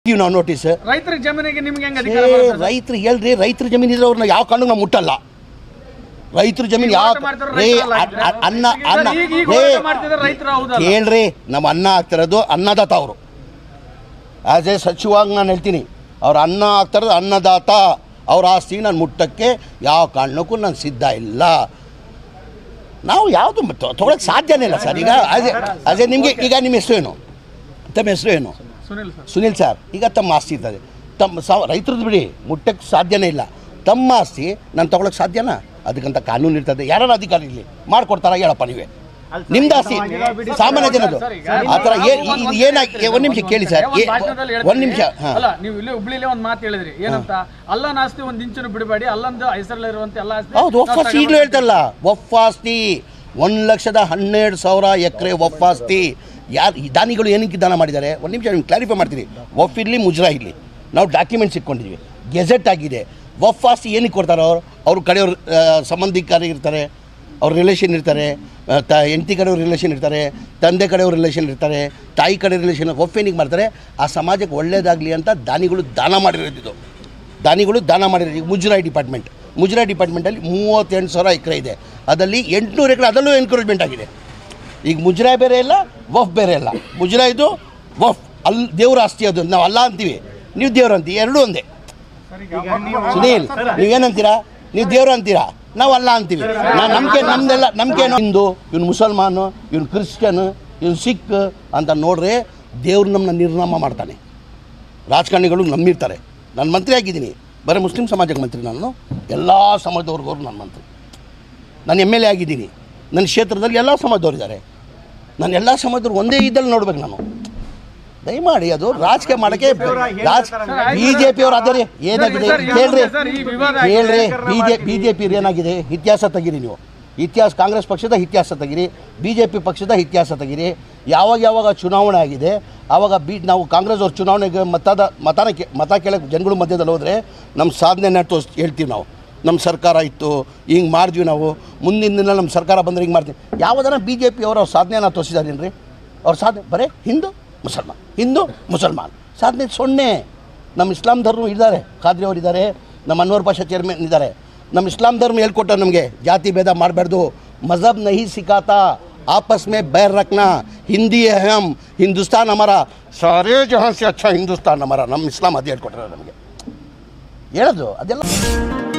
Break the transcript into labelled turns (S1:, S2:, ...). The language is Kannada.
S1: ಇವ್ ನಾವು ನೋಟಿಸ್
S2: ರೈತರ ಜಮೀನಿಗೆ ನಿಮ್ಗೆ ಹೆಂಗ್
S1: ಏ
S2: ಅಧಿಕಾರ ಬರುತ್ತೆ ಸರ್?
S1: ರೈತರು ಹೇಳ್ರಿ ರೈತರ ಜಮೀನು ಇದ್ರೆ ಅವ್ರನ್ನ ಯಾವ ಕಾರಣಕ್ಕೆ ನಾವು ಮುಟ್ಟಲ್ಲ ರೈತರ ಜಮೀನು
S2: ಈಗ
S1: ಯಾವ
S2: ಹೋರಾಟ ಮಾಡ್ತಿರೋ
S1: ರೇ
S2: ರೈತರಲ್ಲ
S1: ಅ-
S2: ಇದ್ರೆ?
S1: ಅ- ಅನ್ನ
S2: ಈಗ
S1: ಅನ್ನ
S2: ಈಗ- ಈಗ
S1: ರೇ
S2: ಹೋರಾಟ ಮಾಡ್ತಿರೋ ರೈತರು ಹೌದಲ್ಲ?
S1: ಕೇಳ್ರಿ ನಮ್ಮ ಅನ್ನ ಆಗ್ತಿರೋದು ಅನ್ನದಾತ ಅವರು ಆಸ್ ಎ ಸಚಿವಾಗಿ ನಾನು ಹೇಳ್ತೀನಿ ಅವ್ರ ಅನ್ನ ಆಗ್ತಿರೋದು ಅನ್ನದಾತ ಅವ್ರ ಆಸ್ತಿ ನಾನು ಮುಟ್ಟಕ್ಕೆ ಯಾವ ಕಾರಣಕ್ಕೂ ನಾನು ಸಿದ್ಧ ಇಲ್ಲ ನಾವು ಯಾವುದು ತೊಗೊಳಕ್ಕೆ ಸಾಧ್ಯನೇ ಇಲ್ಲ ಸರ್ ಈಗ ಅದೇ ಅದೇ ನಿಮಗೆ ಈಗ ನಿಮ್ಮ ಹೆಸರು ಏನು ತಮ್ಮ ಹೆಸರು ಏನು
S2: ಸುನಿಲ್ ಸರ್
S1: ಸುನಿಲ್ ಸರ್ ಈಗ ತಮ್ಮ ಆಸ್ತಿ ಇರ್ತದೆ ತಮ್ಮ ಸಾವ ರೈತರದ್ದು ಬಿಡಿ ಮುಟ್ಟಕ್ಕೆ ಸಾಧ್ಯನೇ ಇಲ್ಲ ತಮ್ಮ ಆಸ್ತಿ ನಾನು ತಗೊಳಕ್ಕೆ ಸಾಧ್ಯನಾ ಅದಕ್ಕಂತ ಕಾನೂನು ಇರ್ತದೆ ಯಾರು ಅಧಿಕಾರಿ ಇಲ್ಲಿ ಮಾಡ್ಕೊಡ್ತಾರ ಹೇಳಪ್ಪ ನೀವೇ ನಿಮ್ದು ಆಸ್ತಿ ಸಾಮಾನ್ಯ ಜನದು
S2: ಸರ್, ಈಗ
S1: ಆ ಥರ
S2: ನೀವು
S1: ಏ-
S2: ಒಂದ್
S1: ಇದು
S2: ಮಾತು
S1: ಏನಾಗಿ
S2: ಹೇಳ್ತೀರಿ,
S1: ಒಂದು ನಿಮಿಷ ಕೇಳಿ ಸರ್
S2: ಒಂದ್
S1: ಏ-
S2: ಭಾಷಣದಲ್ಲಿ
S1: ಒಂದು ನಿಮಿಷ
S2: ಹೇಳ್ತೀರಿ.
S1: ಹಾಂ
S2: ಅಲ್ಲ ನೀವು ಇಲ್ಲಿ ಹುಬ್ಳಿಲಿ ಒಂದ್ ಮಾತು ಹೇಳಿದ್ರಿ ಏನಂತ ಅಲ್ಲನ ಆಸ್ತಿ ಒಂದ್ ಇಂಚನು ಬಿಡಬೇಡಿ ಅಲ್ಲೊಂದು ಹೆಸರಲ್ಲಿರುವಂತ ಎಲ್ಲ ಆಸ್ತಿ
S1: ಹೌದು
S2: ನಾವು
S1: ಒಫಾಸ್ತಿ ಈಗಲೂ
S2: ತಗೊಂಡು
S1: ಹೇಳ್ತಾರಲ್ಲ ಒಫಾಸ್ತಿ ಒಂದು ಲಕ್ಷದ ಹನ್ನೆರಡು ಸಾವಿರ ಎಕರೆ ಒಫಾಸ್ತಿ ಯಾರು ದಾನಿಗಳು ಏನಕ್ಕೆ ದಾನ ಮಾಡಿದ್ದಾರೆ ಒಂದು ನಿಮಿಷ ನಿಮ್ಗೆ ಕ್ಲಾರಿಫೈ ಮಾಡ್ತೀನಿ ವಫ್ ಇರಲಿ ಮುಜ್ರಾ ಇರಲಿ ನಾವು ಡಾಕ್ಯುಮೆಂಟ್ಸ್ ಇಟ್ಕೊಂಡಿದ್ವಿ ಗೆಜೆಟ್ ಆಗಿದೆ ವಫ್ ಆಸ್ತಿ ಏನಕ್ಕೆ ಕೊಡ್ತಾರೆ ಅವ್ರು ಅವ್ರ ಕಡೆಯವ್ರು ಆ, ಸಂಬಂಧಿಕರು ಇರ್ತಾರೆ ಅವ್ರ ರಿಲೇಷನ್ ಇರ್ತಾರೆ ಆ, ತ ಹೆಂಡತಿ ಕಡೆಯವ್ರ ರಿಲೇಷನ್ ಇರ್ತಾರೆ ತಂದೆ ಕಡೆಯವ್ರ ರಿಲೇಷನ್ ಇರ್ತಾರೆ ತಾಯಿ ಕಡೆ ರಿಲೇಷನ್ ವಫ್ ಏನಕ್ಕೆ ಮಾಡ್ತಾರೆ ಆ ಸಮಾಜಕ್ಕೆ ಒಳ್ಳೇದಾಗಲಿ ಅಂತ ದಾನಿಗಳು ದಾನ ಮಾಡಿರೋದಿದ್ದು ದಾನಿಗಳು ದಾನ ಮಾಡಿರೋ ಈಗ ಮುಜರಾಯಿ ಡಿಪಾರ್ಟ್ಮೆಂಟ್ ಮುಜರಾಯಿ ಡಿಪಾರ್ಟ್ಮೆಂಟಲ್ಲಿ ಮೂವತ್ತೆಂಟು ಸಾವಿರ ಎಕರೆ ಇದೆ ಅದರಲ್ಲಿ ಎಂಟುನೂರು ಎಕರೆ ಅದರಲ್ಲೂ ಎನ್ಕರೇಜ್ಮೆಂಟ್ ಆಗಿದೆ ಈಗ ಮುಜರಾಯಿ ಬೇರೆ ಇಲ್ಲ ವಫ್ ಬೇರೆ ಇಲ್ಲ ಮುಜರಾಯಿದು ವಫ್ ಅಲ್ಲಿ ದೇವ್ರ ಆಸ್ತಿ ಅದು ನಾವು ಅಲ್ಲ ಅಂತೀವಿ ನೀವು ದೇವ್ರು ಅಂತೀವಿ ಎರಡೂ ಒಂದೇ ಸುನೀಲ್ ನೀವೇನಂತೀರಾ ನೀವು ದೇವ್ರು ಅಂತೀರಾ ನಾವು ಅಲ್ಲ ಅಂತೀವಿ ನಾವು ನಂಬಿಕೆ ನಮ್ದೆಲ್ಲ ನಂಬಿಕೆ ಹಿಂದೂ ಇವ್ನು ಮುಸಲ್ಮಾನು ಇವ್ನು ಕ್ರಿಶ್ಚಿಯನ್ ಇವ್ನು ಸಿಖ್ ಅಂತ ನೋಡ್ರೆ ದೇವ್ರು ನಮ್ಮನ್ನ ನಿರ್ನಾಮ ಮಾಡ್ತಾನೆ ರಾಜಕಾರಣಿಗಳು ನಂಬಿರ್ತಾರೆ ನಾನು ಮಂತ್ರಿ ಆಗಿದ್ದೀನಿ ಬರೀ ಮುಸ್ಲಿಂ ಸಮಾಜಕ್ಕೆ ಮಂತ್ರಿ ನಾನು ಎಲ್ಲ ಸಮಾಜದವ್ರಿಗೋರು ನಾನು ಮಂತ್ರಿ ನಾನು ಎಮ್ ಎಲ್ ಎ ಆಗಿದ್ದೀನಿ ನನ್ನ ಕ್ಷೇತ್ರದಲ್ಲಿ ಎಲ್ಲ ಸಮಾಜದವ್ರು ಇದ್ದಾರೆ ನಾನು ಎಲ್ಲ ಸಮಾಜದವ್ರು ಒಂದೇ ಇದ್ದಲ್ಲಿ ನೋಡ್ಬೇಕು ನಾನು ದಯಮಾಡಿ ಅದು ರಾಜಕೀಯ ಮಾಡೋಕ್ಕೆ ರಾಜ ಬಿ ಜೆ ಪಿಯವ್ರು ಅದೇ ರೀ ಏನಾಗಿದೆ
S2: ಸರ್, ಈಗ
S1: ಕೇಳ್ರಿ
S2: ಸರ್, ಈ ವಿವಾದ ಆಗಿದೆ.
S1: ಕೇಳ್ರಿ B J B J P ಏನಾಗಿದೆ ಇತಿಹಾಸ ತೆಗೀರಿ ನೀವು ಇತಿಹಾಸ ಕಾಂಗ್ರೆಸ್ ಪಕ್ಷದ ಇತಿಹಾಸ ತೆಗೀರಿ ಬಿ ಜೆ ಪಿ ಪಕ್ಷದ ಇತಿಹಾಸ ತೆಗೀರಿ ಯಾವಾಗ ಯಾವಾಗ ಚುನಾವಣೆ ಆಗಿದೆ ಆವಾಗ ಬಿ ನಾವು ಕಾಂಗ್ರೆಸ್ ಅವ್ರ ಚುನಾವಣೆಗೆ ಮತದ ಮತನ ಕೇ ಮತ ಕೇಳಕ್ಕೆ ಜನಗಳು ಮಧ್ಯದಲ್ಲಿ ಹೋದರೆ ನಮ್ಮ ಸಾಧನೆನ ತೋರಿಸ್ ಹೇಳ್ತೀವಿ ನಾವು ನಮ್ಮ ಸರ್ಕಾರ ಇತ್ತು ಹಿಂಗೆ ಮಾಡಿದ್ವಿ ನಾವು ಮುಂದಿನ ದಿನ ನಮ್ಮ ಸರ್ಕಾರ ಬಂದರೆ ಹಿಂಗೆ ಮಾಡ್ತೀವಿ ಯಾವುದನ್ನ ಬಿ ಜೆ ಪಿ ಅವರ ಸಾಧನೆನ ತೋರಿಸಿದಾರೇನ್ರಿ ಅವ್ರ ಸಾಧನೆ ಬರೇ ಹಿಂದೂ ಮುಸಲ್ಮಾನ್ ಹಿಂದೂ ಮುಸಲ್ಮಾನ್ ಸಾಧನೆ ಸೊನ್ನೆ ನಮ್ಮ ಇಸ್ಲಾಂ ಧರ್ಮ ಇದ್ದಾರೆ ಖಾದ್ರಿ ಅವರು ಇದ್ದಾರೆ ನಮ್ಮ ಅನ್ವರ್ ಪಾಷಾ ಚೇರ್ಮನ್ ಇದ್ದಾರೆ ನಮ್ಮ ಇಸ್ಲಾಂ ಧರ್ಮ ಹೇಳ್ಕೊಟ್ಟ ನಮಗೆ ಜಾತಿ ಭೇದ ಮಾಡಬಾರ್ದು ಮಜಹಬ್ ನಹಿ ಸಿಖಾತಾ आपस में बैर रखना हिंदी है हम हिंदुस्तान हमारा सारे जहाँ से अच्छा हिंदुस्तान हमारा ನಮ್ಮ ಇಸ್ಲಾಂ ಅದು ಹೇಳ್ಕೊಟ್ರೆ ನಮಗೆ ಹೇಳೋದು ಅದೆಲ್ಲ